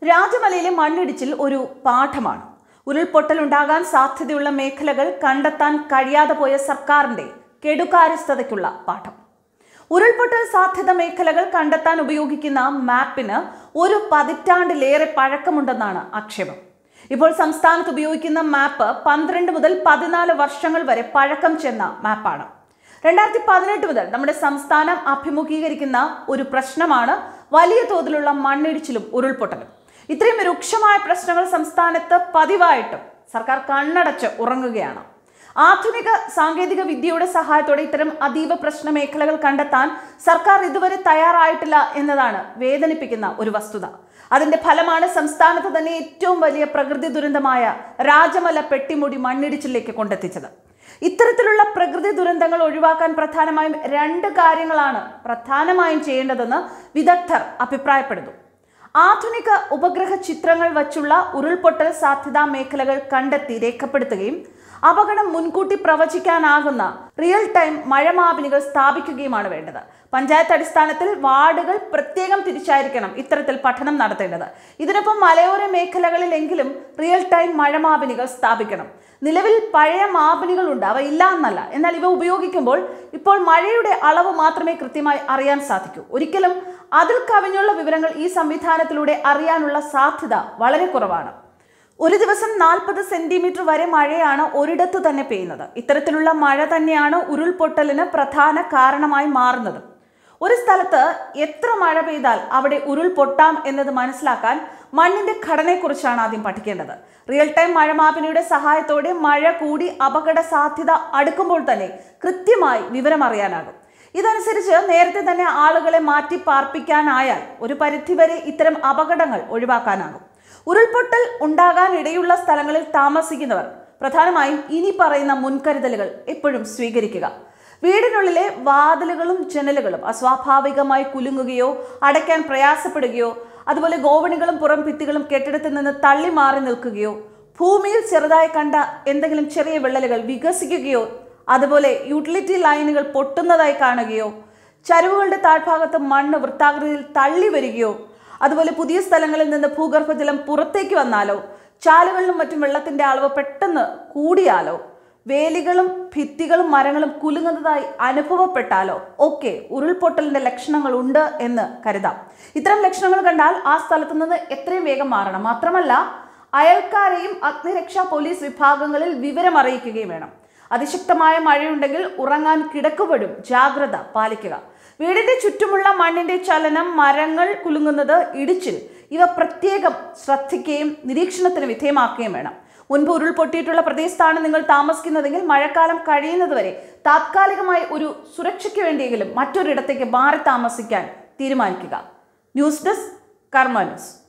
രാജമലയിലെ മണ്ണിടിച്ചിൽ ഒരു പാഠമാണ് ഉരുൾപൊട്ടൽ ഉണ്ടാകാൻ സാധ്യതയുള്ള മേഖലകൾ കണ്ടെത്താൻ കഴിയാതെ പോയ സർക്കാരിന്റെ കെടുകാര്യസ്ഥതയ്ക്കുള്ള പാഠം ഉരുൾപൊട്ടൽ സാധ്യത മേഖലകൾ കണ്ടെത്താൻ ഉപയോഗിക്കുന്ന മാപ്പിന് ഒരു പതിറ്റാണ്ടിലേറെ പഴക്കമുണ്ടെന്നാണ് ആക്ഷേപം ഇപ്പോൾ സംസ്ഥാനത്ത് ഉപയോഗിക്കുന്ന മാപ്പ് പന്ത്രണ്ട് മുതൽ പതിനാല് വർഷങ്ങൾ വരെ പഴക്കം ചെന്ന മാപ്പാണ് രണ്ടായിരത്തി പതിനെട്ട് മുതൽ നമ്മുടെ സംസ്ഥാനം അഭിമുഖീകരിക്കുന്ന ഒരു പ്രശ്നമാണ് വലിയ തോതിലുള്ള മണ്ണിടിച്ചിലും ഉരുൾപൊട്ടലും ഇത്രയും രൂക്ഷമായ പ്രശ്നങ്ങൾ സംസ്ഥാനത്ത് പതിവായിട്ടും സർക്കാർ കണ്ണടച്ച് ഉറങ്ങുകയാണ് ആധുനിക സാങ്കേതിക വിദ്യയുടെ സഹായത്തോടെ ഇത്തരം അതീവ പ്രശ്ന മേഖലകൾ കണ്ടെത്താൻ സർക്കാർ ഇതുവരെ തയ്യാറായിട്ടില്ല എന്നതാണ് വേദനിപ്പിക്കുന്ന ഒരു വസ്തുത അതിന്റെ ഫലമാണ് സംസ്ഥാനത്ത് തന്നെ ഏറ്റവും വലിയ പ്രകൃതി ദുരന്തമായ രാജമല പെട്ടിമുടി മണ്ണിടിച്ചിലേക്ക് കൊണ്ടെത്തിച്ചത് ഇത്തരത്തിലുള്ള പ്രകൃതി ദുരന്തങ്ങൾ ഒഴിവാക്കാൻ പ്രധാനമായും രണ്ട് കാര്യങ്ങളാണ് പ്രധാനമായും ചെയ്യേണ്ടതെന്ന് വിദഗ്ധർ അഭിപ്രായപ്പെടുന്നു ആധുനിക ഉപഗ്രഹ ചിത്രങ്ങൾ വച്ചുള്ള ഉരുൾപൊട്ടൽ സാധ്യതാ മേഖലകൾ കണ്ടെത്തി രേഖപ്പെടുത്തുകയും അപകടം മുൻകൂട്ടി പ്രവചിക്കാനാകുന്ന റിയൽ ടൈം മഴമാപിനികൾ സ്ഥാപിക്കുകയുമാണ് വേണ്ടത് പഞ്ചായത്ത് അടിസ്ഥാനത്തിൽ വാർഡുകൾ പ്രത്യേകം തിരിച്ചായിരിക്കണം ഇത്തരത്തിൽ പഠനം നടത്തേണ്ടത് ഇതിനൊപ്പം മലയോര മേഖലകളിലെങ്കിലും റിയൽ ടൈം മഴമാപിനികൾ സ്ഥാപിക്കണം നിലവിൽ പഴയ മാപിനികളുണ്ട് അവ ഇല്ല എന്നല്ല എന്നാൽ ഇവ ഉപയോഗിക്കുമ്പോൾ ഇപ്പോൾ മഴയുടെ അളവ് മാത്രമേ കൃത്യമായി അറിയാൻ സാധിക്കൂ ഒരിക്കലും അതിൽ കവിഞ്ഞുള്ള വിവരങ്ങൾ ഈ സംവിധാനത്തിലൂടെ അറിയാനുള്ള സാധ്യത വളരെ കുറവാണ് ഒരു ദിവസം നാൽപ്പത് സെന്റിമീറ്റർ വരെ മഴയാണ് ഒരിടത്തു തന്നെ പെയ്യുന്നത് ഇത്തരത്തിലുള്ള മഴ തന്നെയാണ് ഉരുൾപൊട്ടലിന് പ്രധാന കാരണമായി മാറുന്നത് ഒരു സ്ഥലത്ത് എത്ര മഴ പെയ്താൽ അവിടെ ഉരുൾപൊട്ടാം എന്നത് മനസ്സിലാക്കാൻ മണ്ണിന്റെ ഘടനയെക്കുറിച്ചാണ് ആദ്യം പഠിക്കേണ്ടത് റിയൽ ടൈം മഴമാപിനിയുടെ സഹായത്തോടെ മഴ കൂടി അപകട സാധ്യത അടുക്കുമ്പോൾ തന്നെ കൃത്യമായി വിവരം അറിയാനാകും ഇതനുസരിച്ച് നേരത്തെ തന്നെ ആളുകളെ മാറ്റി പാർപ്പിക്കാനായാൽ ഒരു പരിധിവരെ ഇത്തരം അപകടങ്ങൾ ഒഴിവാക്കാനാകും ഉരുൾപൊട്ടൽ ഉണ്ടാകാൻ ഇടയുള്ള സ്ഥലങ്ങളിൽ താമസിക്കുന്നവർ പ്രധാനമായും ഇനി പറയുന്ന മുൻകരുതലുകൾ എപ്പോഴും സ്വീകരിക്കുക വീടിനുള്ളിലെ വാതിലുകളും ജനലുകളും അസ്വാഭാവികമായി കുലുങ്ങുകയോ അടയ്ക്കാൻ പ്രയാസപ്പെടുകയോ അതുപോലെ ഗോവണികളും പുറം ഭിത്തികളും കെട്ടിടത്തിൽ നിന്ന് തള്ളി മാറി നിൽക്കുകയോ ഭൂമിയിൽ ചെറുതായി കണ്ട എന്തെങ്കിലും ചെറിയ വിള്ളലുകൾ വികസിക്കുകയോ അതുപോലെ യൂട്ടിലിറ്റി ലൈനുകൾ പൊട്ടുന്നതായി കാണുകയോ ചരിവുകളുടെ താഴ്ഭാഗത്ത് മണ്ണ് വൃത്താകൃതിയിൽ തള്ളി വരികയോ അതുപോലെ പുതിയ സ്ഥലങ്ങളിൽ നിന്ന് ഭൂഗർഭജലം പുറത്തേക്ക് വന്നാലോ ചാലുകളിലും മറ്റും വെള്ളത്തിന്റെ അളവ് പെട്ടെന്ന് കൂടിയാലോ വേലികളും ഭിത്തികളും മരങ്ങളും കുലുങ്ങുന്നതായി അനുഭവപ്പെട്ടാലോ ഒക്കെ ഉരുൾപൊട്ടലിന്റെ ലക്ഷണങ്ങൾ ഉണ്ട് എന്ന് കരുതാം ഇത്തരം ലക്ഷണങ്ങൾ കണ്ടാൽ ആ സ്ഥലത്തു നിന്ന് എത്രയും വേഗം മാറണം മാത്രമല്ല അയൽക്കാരെയും അഗ്നിരക്ഷാ പോലീസ് വിഭാഗങ്ങളിൽ വിവരം അറിയിക്കുകയും വേണം അതിശക്തമായ മഴയുണ്ടെങ്കിൽ ഉറങ്ങാൻ കിടക്കുമ്പോഴും ജാഗ്രത പാലിക്കുക വീടിന്റെ ചുറ്റുമുള്ള മണ്ണിന്റെ ചലനം മരങ്ങൾ കുലുങ്ങുന്നത് ഇടിച്ചിൽ ഇവ പ്രത്യേകം ശ്രദ്ധിക്കുകയും നിരീക്ഷണത്തിന് വിധേയമാക്കുകയും വേണം മുൻപ് ഉരുൾപൊട്ടിയിട്ടുള്ള പ്രദേശത്താണ് നിങ്ങൾ താമസിക്കുന്നതെങ്കിൽ മഴക്കാലം കഴിയുന്നതുവരെ താത്കാലികമായി ഒരു സുരക്ഷയ്ക്ക് വേണ്ടിയെങ്കിലും മറ്റൊരിടത്തേക്ക് മാറി താമസിക്കാൻ തീരുമാനിക്കുക ന്യൂസ് ഡെസ്ക് കർമ്മ ന്യൂസ്